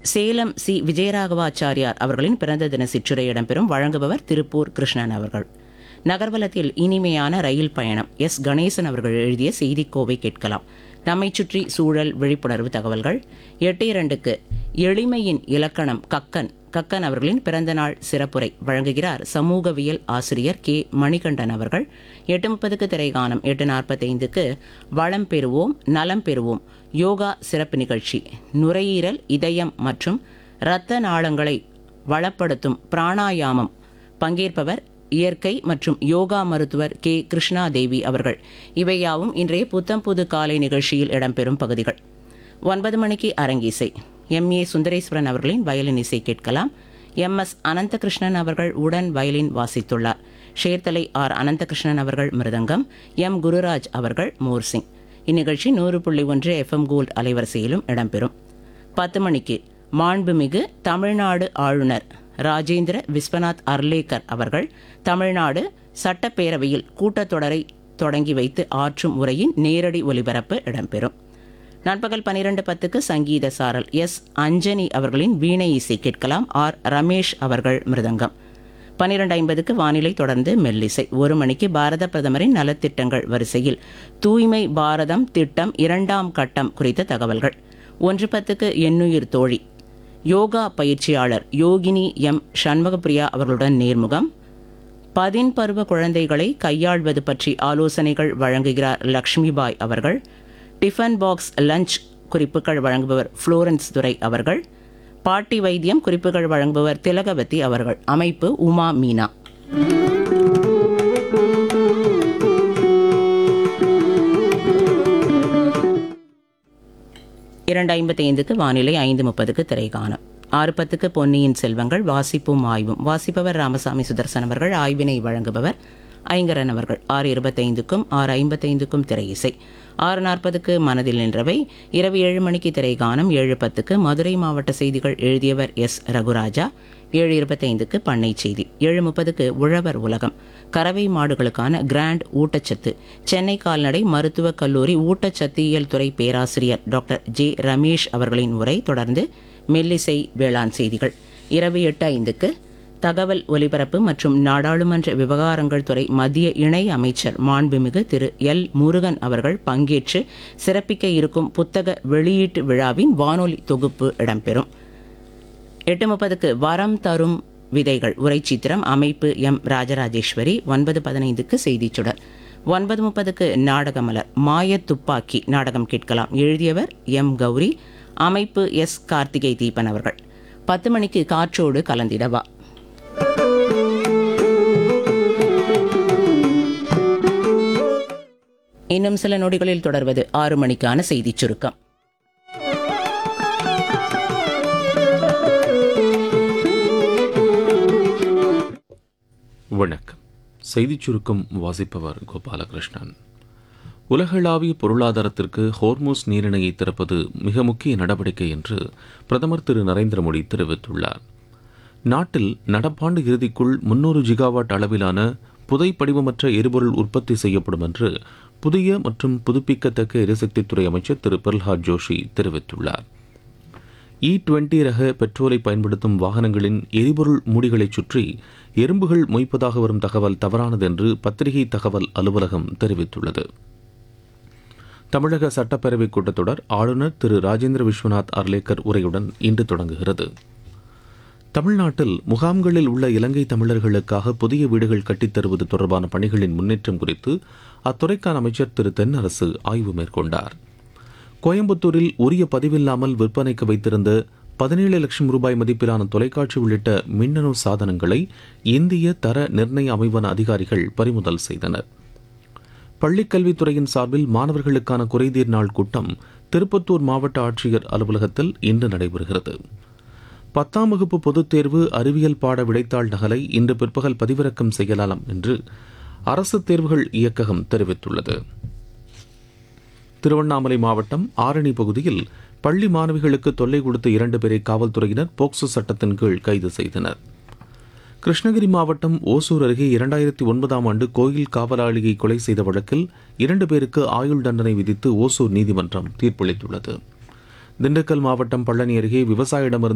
Salem C Vijayaraghavachariar அவர்களின் பிறந்த தின சிற்றுரை இடம்பெறும் வழங்குபவர் திருப்பூர் கிருஷ்ணன் அவர்கள் நகர்வலத்தில் இனிமையான ரயில் பயணம் எஸ் கணேசன் அவர்கள் எழுதிய செய்திக்கோவை கேட்கலாம் நம்மை சுற்றி சூழல் விழிப்புணர்வு தகவல்கள் எட்டு இரண்டுக்கு எளிமையின் இலக்கணம் கக்கன் கக்கன் அவர்களின் பிறந்தநாள் சிறப்புரை வழங்குகிறார் சமூகவியல் ஆசிரியர் கே மணிகண்டன் அவர்கள் எட்டு முப்பதுக்கு திரைகானம் எட்டு நாற்பத்தைந்துக்கு வளம் பெறுவோம் நலம் பெறுவோம் யோகா சிறப்பு நிகழ்ச்சி நுரையீரல் இதயம் மற்றும் இரத்த நாளங்களை வளப்படுத்தும் பிராணாயாமம் பங்கேற்பவர் இயற்கை மற்றும் யோகா மருத்துவர் கே கிருஷ்ணா தேவி அவர்கள் இவையாவும் இன்றைய புத்தம் புது காலை நிகழ்ச்சியில் இடம்பெறும் பகுதிகள் ஒன்பது மணிக்கு அரங்கீசை எம் ஏ சுந்தரேஸ்வரன் அவர்களின் வயலின் இசை கேட்கலாம் எம் எஸ் அனந்தகிருஷ்ணன் அவர்கள் உடன் வயலின் வாசித்துள்ளார் ஷேர்தலை ஆர் அனந்தகிருஷ்ணன் அவர்கள் மிருதங்கம் எம் குருராஜ் அவர்கள் மோர்சிங் இந்நிகழ்ச்சி நூறு புள்ளி ஒன்று எஃப்எம் கோல்ட் அலைவரிசையிலும் இடம்பெறும் பத்து மணிக்கு மாண்புமிகு தமிழ்நாடு ஆளுநர் ராஜேந்திர விஸ்வநாத் அர்லேக்கர் அவர்கள் தமிழ்நாடு சட்டப்பேரவையில் கூட்டத்தொடரை தொடங்கி வைத்து ஆற்றும் உரையின் நேரடி ஒலிபரப்பு இடம்பெறும் நண்பகல் பனிரெண்டு பத்துக்கு சங்கீத சாரல் எஸ் அஞ்சனி அவர்களின் வீணை இசை கேட்கலாம் ஆர் ரமேஷ் அவர்கள் மிருதங்கம் பனிரெண்டு ஐம்பதுக்கு வானிலை தொடர்ந்து மெல்லிசை ஒரு மணிக்கு பாரத பிரதமரின் நலத்திட்டங்கள் வரிசையில் தூய்மை பாரதம் திட்டம் இரண்டாம் கட்டம் குறித்த தகவல்கள் ஒன்று பத்துக்கு எண்ணுயிர் தோழி யோகா பயிற்சியாளர் யோகினி எம் சண்முகப்பிரியா அவர்களுடன் நேர்முகம் பதின் பருவ குழந்தைகளை கையாள்வது பற்றி ஆலோசனைகள் வழங்குகிறார் லக்ஷ்மிபாய் அவர்கள் டிஃபன் பாக்ஸ் லஞ்ச் குறிப்புகள் வழங்குபவர் ஃப்ளோரன்ஸ் துரை அவர்கள் பாட்டி வைத்தியம் குறிப்புகள் வழங்குபவர் திலகவதி அவர்கள் அமைப்பு உமா மீனா இரண்டு ஐம்பத்தைந்துக்கு வானிலை ஐந்து முப்பதுக்கு திரைகாணும் ஆறு பத்துக்கு பொன்னியின் செல்வங்கள் வாசிப்பும் ஆய்வும் வாசிப்பவர் ராமசாமி சுதர்சன் அவர்கள் ஆய்வினை வழங்குபவர் ஐங்கரன் அவர்கள் ஆறு இருபத்தைந்துக்கும் ஆறு ஐம்பத்தைந்துக்கும் திரை இசை ஆறு நாற்பதுக்கு மனதில் நின்றவை இரவு ஏழு மணிக்கு திரைகானம் ஏழு பத்துக்கு மதுரை மாவட்ட செய்திகள் எழுதியவர் எஸ் ரகுராஜா ஏழு இருபத்தைந்துக்கு பண்ணை செய்தி ஏழு முப்பதுக்கு உழவர் உலகம் கறவை மாடுகளுக்கான கிராண்ட் ஊட்டச்சத்து சென்னை கால்நடை மருத்துவக் கல்லூரி ஊட்டச்சத்தியல் துறை பேராசிரியர் டாக்டர் ஜே ரமேஷ் அவர்களின் உரை தொடர்ந்து மெல்லிசை வேளாண் செய்திகள் இரவு எட்டு ஐந்துக்கு தகவல் ஒலிபரப்பு மற்றும் நாடாளுமன்ற விவகாரங்கள் துறை மத்திய இணை அமைச்சர் மாண்புமிகு திரு எல் முருகன் அவர்கள் பங்கேற்று சிறப்பிக்க இருக்கும் புத்தக வெளியீட்டு விழாவின் வானொலி தொகுப்பு இடம்பெறும் எட்டு முப்பதுக்கு வரம் தரும் விதைகள் உரைச்சித்திரம் அமைப்பு எம் ராஜராஜேஸ்வரி ஒன்பது பதினைந்துக்கு செய்திச் சுடர் ஒன்பது முப்பதுக்கு நாடகமலர் மாய துப்பாக்கி நாடகம் கேட்கலாம் எழுதியவர் எம் கௌரி அமைப்பு எஸ் கார்த்திகை தீபன் அவர்கள் பத்து மணிக்கு காற்றோடு கலந்திடவா இன்னும் சில நொடிகளில் தொடர்வது ஆறு மணிக்கான செய்திச் சுருக்கம் வணக்கம் செய்திச் சுருக்கம் வாசிப்பவர் கோபாலகிருஷ்ணன் உலகளாவிய பொருளாதாரத்திற்கு ஹோர்மோஸ் நீரிணையை திறப்பது மிக முக்கிய நடவடிக்கை என்று பிரதமர் திரு நரேந்திர மோடி தெரிவித்துள்ளார் நாட்டில் நடப்பாண்டு இறுதிக்குள் முன்னூறு ஜிகாவாட் அளவிலான புதை படிவமற்ற எரிபொருள் உற்பத்தி செய்யப்படும் என்று புதிய மற்றும் புதுப்பிக்கத்தக்க எரிசக்தித்துறை அமைச்சர் திரு பிரல்ஹாத் ஜோஷி தெரிவித்துள்ளார் இ டுவெண்டி ரக பெட்ரோலை பயன்படுத்தும் வாகனங்களின் எரிபொருள் மூடிகளைச் சுற்றி எறும்புகள் மொய்ப்பதாக வரும் தகவல் தவறானது என்று பத்திரிகை தகவல் அலுவலகம் தெரிவித்துள்ளது தமிழக சட்டப்பேரவைக் கூட்டத்தொடர் ஆளுநர் திரு ராஜேந்திர விஸ்வநாத் அர்லேக்கர் உரையுடன் இன்று தொடங்குகிறது தமிழ்நாட்டில் முகாம்களில் உள்ள இலங்கை தமிழர்களுக்காக புதிய வீடுகள் கட்டித் தருவது தொடர்பான பணிகளின் முன்னேற்றம் குறித்து அத்துறைக்கான அமைச்சர் திரு தென்னரசு ஆய்வு மேற்கொண்டார் கோயம்புத்தூரில் உரிய பதிவில்லாமல் விற்பனைக்கு வைத்திருந்த பதினேழு லட்சம் ரூபாய் மதிப்பிலான தொலைக்காட்சி உள்ளிட்ட மின்னணு சாதனங்களை இந்திய தர நிர்ணய அமைவன அதிகாரிகள் பறிமுதல் செய்தனர் பள்ளிக்கல்வித்துறையின் சார்பில் மாணவர்களுக்கான குறைதீர் நாள் கூட்டம் திருப்பத்தூர் மாவட்ட ஆட்சியர் அலுவலகத்தில் இன்று நடைபெறுகிறது பத்தாம் வகுப்பு பொதுத் தேர்வு அறிவியல் பாட விடைத்தாள் நகலை இன்று பிற்பகல் பதிவிறக்கம் செய்யலாம் என்று அரசு தேர்வுகள் இயக்ககம் தெரிவித்துள்ளது திருவண்ணாமலை மாவட்டம் ஆரணி பகுதியில் பள்ளி மாணவிகளுக்கு தொல்லை கொடுத்த இரண்டு பேரை காவல்துறையினர் போக்சோ சட்டத்தின் கீழ் கைது செய்தனர் கிருஷ்ணகிரி மாவட்டம் ஓசூர் அருகே இரண்டாயிரத்தி ஒன்பதாம் ஆண்டு கோயில் காவலாளியை கொலை செய்த வழக்கில் இரண்டு பேருக்கு ஆயுள் தண்டனை விதித்து ஓசூர் நீதிமன்றம் தீர்ப்பளித்துள்ளது திண்டுக்கல் மாவட்டம் பழனி அருகே விவசாயிடமிருந்து